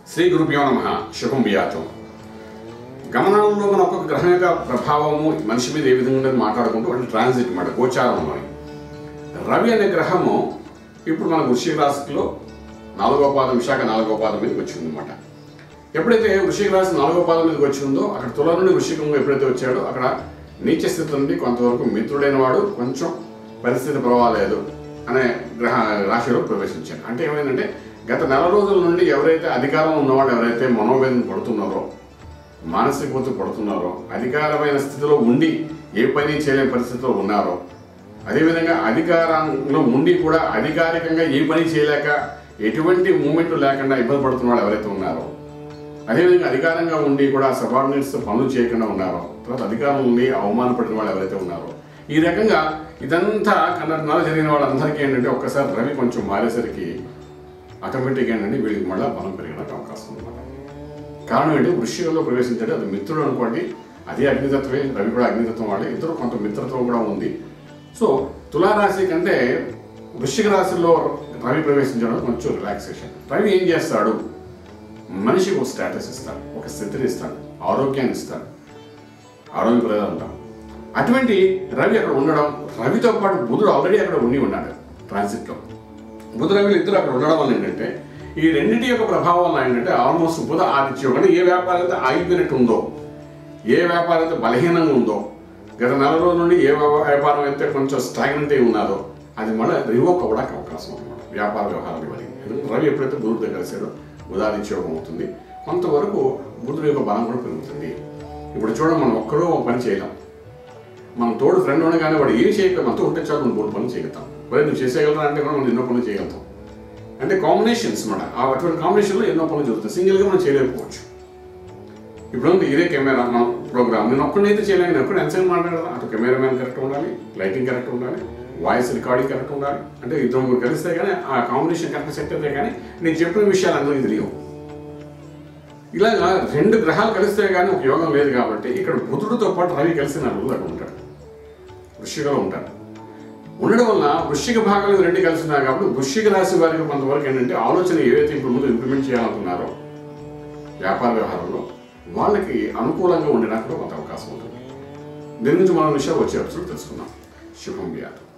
శ్రీ గురుభ్యో నమ శుభం బియాతం గమనంలో మన ఒక్కొక్క గ్రహం యొక్క ప్రభావము మనిషి మీద ఏ విధంగా ఉండేది మాట్లాడుకుంటూ అంటే ట్రాన్సిట్ అన్నమాట గోచారంలో రవి అనే గ్రహము ఇప్పుడు మన వృశ్చిక రాశిలో నాలుగో పాదం విశాఖ నాలుగో పాదం మీదకి వచ్చింది అనమాట ఎప్పుడైతే వృశ్చిక రాశి నాలుగో పాదం మీదకి వచ్చిందో అక్కడ తుల నుండి వృశ్చికంలో ఎప్పుడైతే వచ్చాడో అక్కడ నీచ స్థితి నుండి కొంతవరకు మిత్రుడైన వాడు కొంచెం పరిస్థితి పర్వాలేదు అనే గ్రహ రాశిలో ప్రవేశించాడు అంటే ఏమైందంటే గత నెల రోజుల నుండి ఎవరైతే అధికారంలో ఉన్నవాళ్ళు ఎవరైతే మనోవేదన పడుతున్నారో మానసిక ఒత్తిడి పడుతున్నారో అధికారమైన స్థితిలో ఉండి ఏ పని చేయలేని పరిస్థితిలో ఉన్నారో అదేవిధంగా అధికారంలో ఉండి కూడా అధికారికంగా ఏ పని చేయలేక ఎటువంటి మూమెంట్ లేకుండా ఇబ్బంది పడుతున్న వాళ్ళు ఎవరైతే ఉన్నారో అదేవిధంగా అధికారంగా ఉండి కూడా సబార్డినేట్స్ పనులు చేయకుండా ఉన్నారో తర్వాత అధికారం ఉండి అవమానపడిన వాళ్ళు ఎవరైతే ఉన్నారో ఈ రకంగా ఇదంతా కన్నడ జరిగిన వాళ్ళందరికీ ఏంటంటే ఒక్కసారి రవి కొంచెం మారేసరికి ఆటోమేటిక్గా ఏంటంటే వీళ్ళకి మళ్ళీ బలం పెరిగడానికి అవకాశం ఉందన్నమాట కారణం ఏంటి వృశ్చికంలో ప్రవేశించాడు అది మిత్రుడు అనుకోండి అదే అగ్నితత్వమే రవి కూడా అగ్నితత్వం వాడే ఇద్దరు కొంత మిత్రత్వం కూడా ఉంది సో తులారాశి కంటే వృశ్చిక రాశిలో రవి ప్రవేశించడం కొంచెం రిలాక్సేషన్ రవి ఏం చేస్తాడు మనిషికి ఒక స్టేటస్ ఇస్తాడు ఒక స్థితిని ఇస్తాడు ఆరోగ్యాన్ని ఇస్తాడు ఆరోగ్యప్రదం ఉంటాం అటువంటి రవి అక్కడ ఉండడం రవితో పాటు బుధుడు ఆల్రెడీ అక్కడ ఉండి ఉన్నాడు ట్రాన్సిట్లో బుధ రవిలు ఇద్దరు అక్కడ ఉండడం వల్ల ఏంటంటే ఈ రెండింటి యొక్క ప్రభావం వల్ల ఏంటంటే ఆల్మోస్ట్ బుధ ఆదిత్యం అంటే ఏ వ్యాపారం అయితే ఆగిపోయినట్టు ఉందో ఏ వ్యాపారం అయితే బలహీనంగా ఉందో గత నెల రోజుల నుండి ఏ వ్యవ- వ్యాపారం అయితే కొంచెం స్టాగ్నెంట్ అయి ఉన్నదో అది మళ్ళీ రివోక్ అవ్వడానికి అవకాశం ఉందన్నమాట వ్యాపార వ్యవహారాలు ఇవ్వాలి ఎందుకంటే రవి ఎప్పుడైతే బుధుడితో కలిసాడో బుధాదిత్యోగం అవుతుంది కొంతవరకు బుధుడి యొక్క బలం కూడా పెరుగుతుంది ఇప్పుడు చూడండి మనం ఒక్కడో ఒక పని చేయలేం మన తోడు ఫ్రెండ్ ఉండగానే వాడు ఏం చేయకపోతే మనతో ఉంటే చాలు మనం మూడు పనులు చేయగలుగుతాం మరి నువ్వు చేసేయగలరా అంటే కూడా మనం ఎన్నో పనులు చేయగలుగుతాం అంటే కాంబినేషన్స్ మన ఆ అటువంటి కాంబినేషన్లో ఎన్నో పనులు జరుగుతాయి సింగిల్గా మనం చేయలేకపోవచ్చు ఇప్పుడు ఉంది ఇదే కెమెరా మన ప్రోగ్రామ్ నేను ఒక్కడైతే చేయలేను నేను ఒక్కడ ఎంతసేపు మాట్లాడదా అటు కెమెరామ్యాన్ కరెక్ట్ ఉండాలి లైటింగ్ కరెక్ట్ ఉండాలి వాయిస్ రికార్డింగ్ కరెక్ట్ ఉండాలి అంటే ఇద్దరు ముగ్గురు కలిస్తే కానీ ఆ కాంబినేషన్ కరెక్ట్ సెట్ అయితే కానీ నేను చెప్పిన విషయాలు అందరికీ తెలియవు ఇలాగా రెండు గ్రహాలు కలిస్తే కానీ ఒక యోగం లేదు కాబట్టి ఇక్కడ బుధుడితో పాటు రవి కలిసి నలుగురు అక్కడ ఉంటాడు వృశ్చికలో ఉంటాడు ఉండడం వల్ల వృశ్చిక భాగాలు రెండు కలిసి ఉన్నాయి కాబట్టి వృశ్చిక రాశి వారికి కొంతవరకు ఏంటంటే ఆలోచన ఏవైతే ఇప్పుడు ముందు ఇంప్లిమెంట్ చేయాలనుకున్నారో వ్యాపార వ్యవహారంలో వాళ్ళకి అనుకూలంగా ఉండడానికి కూడా కొంత అవకాశం ఉంటుంది దీని నుంచి మనం విషయాలు వచ్చే ఎపిసోడ్ తెలుసుకుందాం శుభం వ్యాధం